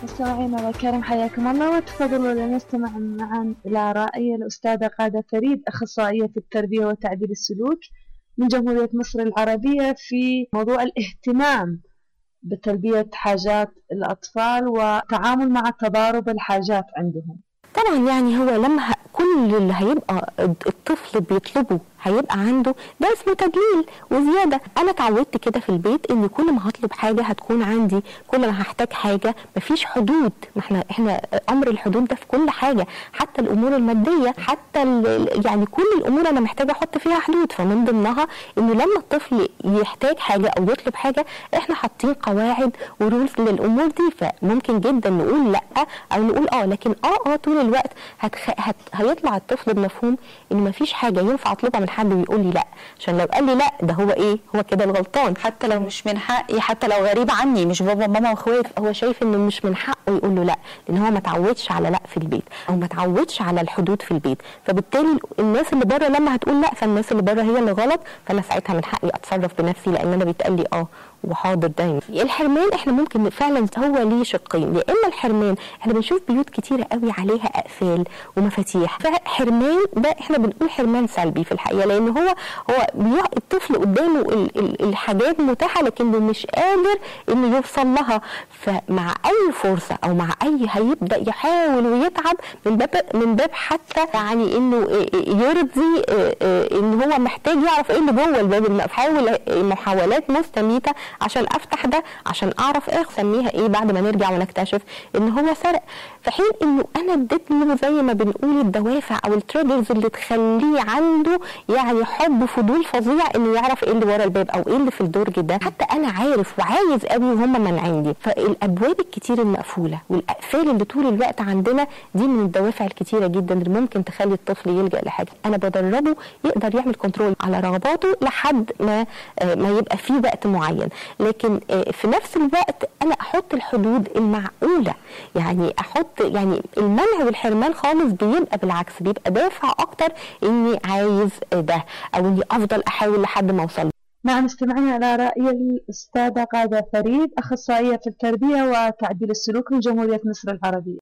مستمعينا الكرام حياكم الله وتفضلوا لنستمع معا إلى رأي الأستاذة قادة فريد أخصائية التربية وتعديل السلوك من جمهورية مصر العربية في موضوع الاهتمام بتلبية حاجات الأطفال والتعامل مع تضارب الحاجات عندهم طبعا يعني هو لما كل اللي هيبقى الطفل بيطلبه هيبقى عنده ده اسمه تدليل وزياده انا اتعودت كده في البيت ان كل ما هطلب حاجه هتكون عندي كل ما هحتاج حاجه مفيش حدود ما احنا احنا امر الحدود ده في كل حاجه حتى الامور الماديه حتى يعني كل الامور انا محتاجه احط فيها حدود فمن ضمنها انه لما الطفل يحتاج حاجه او يطلب حاجه احنا حاطين قواعد ورولز للامور دي فممكن جدا نقول لا او نقول اه لكن اه اه طول الوقت هتخ... هت... هيطلع الطفل بمفهوم ان مفيش حاجه ينفع اطلبها من حد ويقول لي لا عشان لو قال لي لا ده هو ايه هو كده الغلطان حتى لو مش من حقي حتى لو غريب عني مش بابا وماما واخواتي هو شايف انه مش من حقه يقول له لا لان هو ما اتعودش على لا في البيت او ما اتعودش على الحدود في البيت فبالتالي الناس اللي بره لما هتقول لا فالناس اللي بره هي اللي غلط فانا ساعتها من حقي اتصرف بنفسي لان انا بيتقال لي اه وحاضر دايما الحرمان احنا ممكن فعلا هو ليه شقين يا اما الحرمان احنا بنشوف بيوت كتيره قوي عليها اقفال ومفاتيح فحرمان ده احنا بنقول حرمان سلبي في الحقيقه لان هو هو الطفل قدامه ال ال الحاجات متاحه لكنه مش قادر انه يوصل لها فمع اي فرصه او مع اي هيبدا يحاول ويتعب من باب من باب حتى يعني انه يرضي ان هو محتاج يعرف ايه اللي جوه الباب المحاول محاولات مستميته عشان افتح ده عشان اعرف ايه اسميها ايه بعد ما نرجع ونكتشف ان هو سرق في حين انه انا اديت له زي ما بنقول الدوافع او التريجرز اللي تخليه عنده يعني حب فضول فظيع انه يعرف ايه اللي ورا الباب او ايه اللي في الدرج ده حتى انا عارف وعايز قوي وهم منعيني فالابواب الكتير المقفوله والاقفال اللي طول الوقت عندنا دي من الدوافع الكتيره جدا اللي ممكن تخلي الطفل يلجا لحاجه انا بدربه يقدر يعمل كنترول على رغباته لحد ما ما يبقى في وقت معين لكن في نفس الوقت انا احط الحدود المعقوله يعني احط يعني المنع والحرمان خالص بيبقى بالعكس بيبقى دافع اكتر اني عايز ده او اني افضل احاول لحد ما اوصل نعم استمعنا على رأي الأستاذة قادة فريد أخصائية في التربية وتعديل السلوك من جمهورية مصر العربية